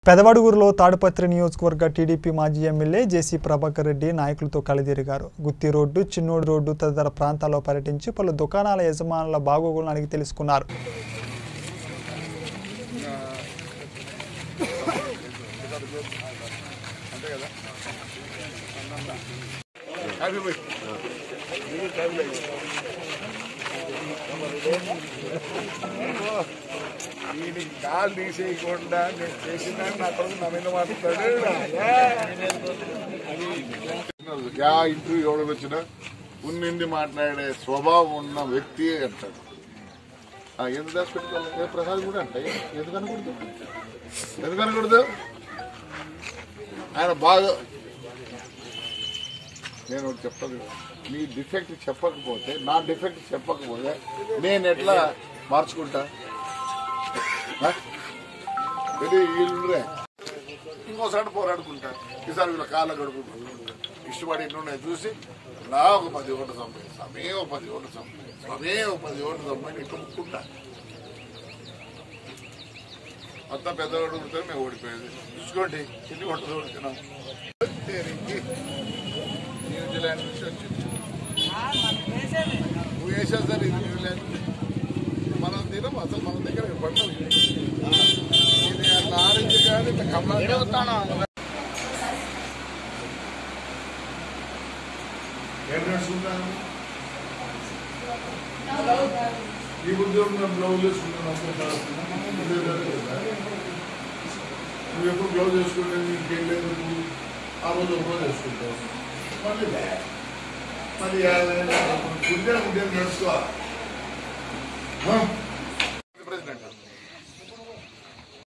పెదవడుగురులో తాడుపత్రి నియోజకవర్గ టీడీపీ మాజీ ఎమ్మెల్యే జేసీ ప్రభాకర్ రెడ్డి నాయకులతో కలిదిరిగారు గుత్తి రోడ్డు చిన్నోడు రోడ్డు తదితర ప్రాంతాల్లో పర్యటించి పలు దుకాణాల యజమానుల బాగోగులను అడిగి తెలుసుకున్నారు వీడికి కాలు తీసేయకుండా నేను చేసిన నా కొడుకు నా మీద మాట్లాడు యా ఇంటర్వ్యూ ఎవరికి వచ్చినా ఉన్నింది మాట్లాడే స్వభావం ఉన్న వ్యక్తి అంటాడు ఆ, ఎందుకు దాచిపెట్టుకోవాలి ఏ ప్రసాద్ కూడా అంట ఎందుకు అనకూడదు ఎందుకు అనకూడదు ఆయన బాగా నేను ఒకటి చెప్తాను మీ డిఫెక్ట్ చెప్పకపోతే నా డిఫెక్ట్ చెప్పకపోతే నేను ఎట్లా మార్చుకుంటా ఆ? ఇది వీళ్ళుండ్రే ఇంకోసారి పోరాడుకుంటా ఈసారి వీళ్ళ కాళ్ళ గడుపుకుంటా ఇష్టపడి ఎన్నున్నాయి చూసి నా ఒక పది ఓట్లు సంపాయి సమే ఒక పది ఓట్లు సంపాయి సమే ఒక పది ఓట్లు సంపాయి ఇట్లా ముక్కుంటా అంతా పెద్ద ఓటు కొడితే మేము ఓడిపోయేది చూసుకోండి ఎన్ని ఓట్లు ఓడుతున్నాం న్యూజిలాండ్ నుంచి వచ్చింది నువ్వు వేసావు సార్ ఇది న్యూజిలాండ్ మనం తినం అసలు మన దగ్గర పండుగ ఇది అట్లా ఆరెంజ్ కానీ ఇట్లా కమలా ఏం నడుచుకుంటాను ఈ ఉద్యోగం బ్లౌజ్ వేసుకుంటాను నువ్వు ఎప్పుడు బ్లౌజ్ వేసుకుంటే నీకేం లేదు నువ్వు ఆ రోజు ఒక రోజు వేసుకుంటావు మళ్ళీ బ్యాగ్. మళ్ళీ ఉద్యోగం ఉద్యోగం నడుచుకోవాలి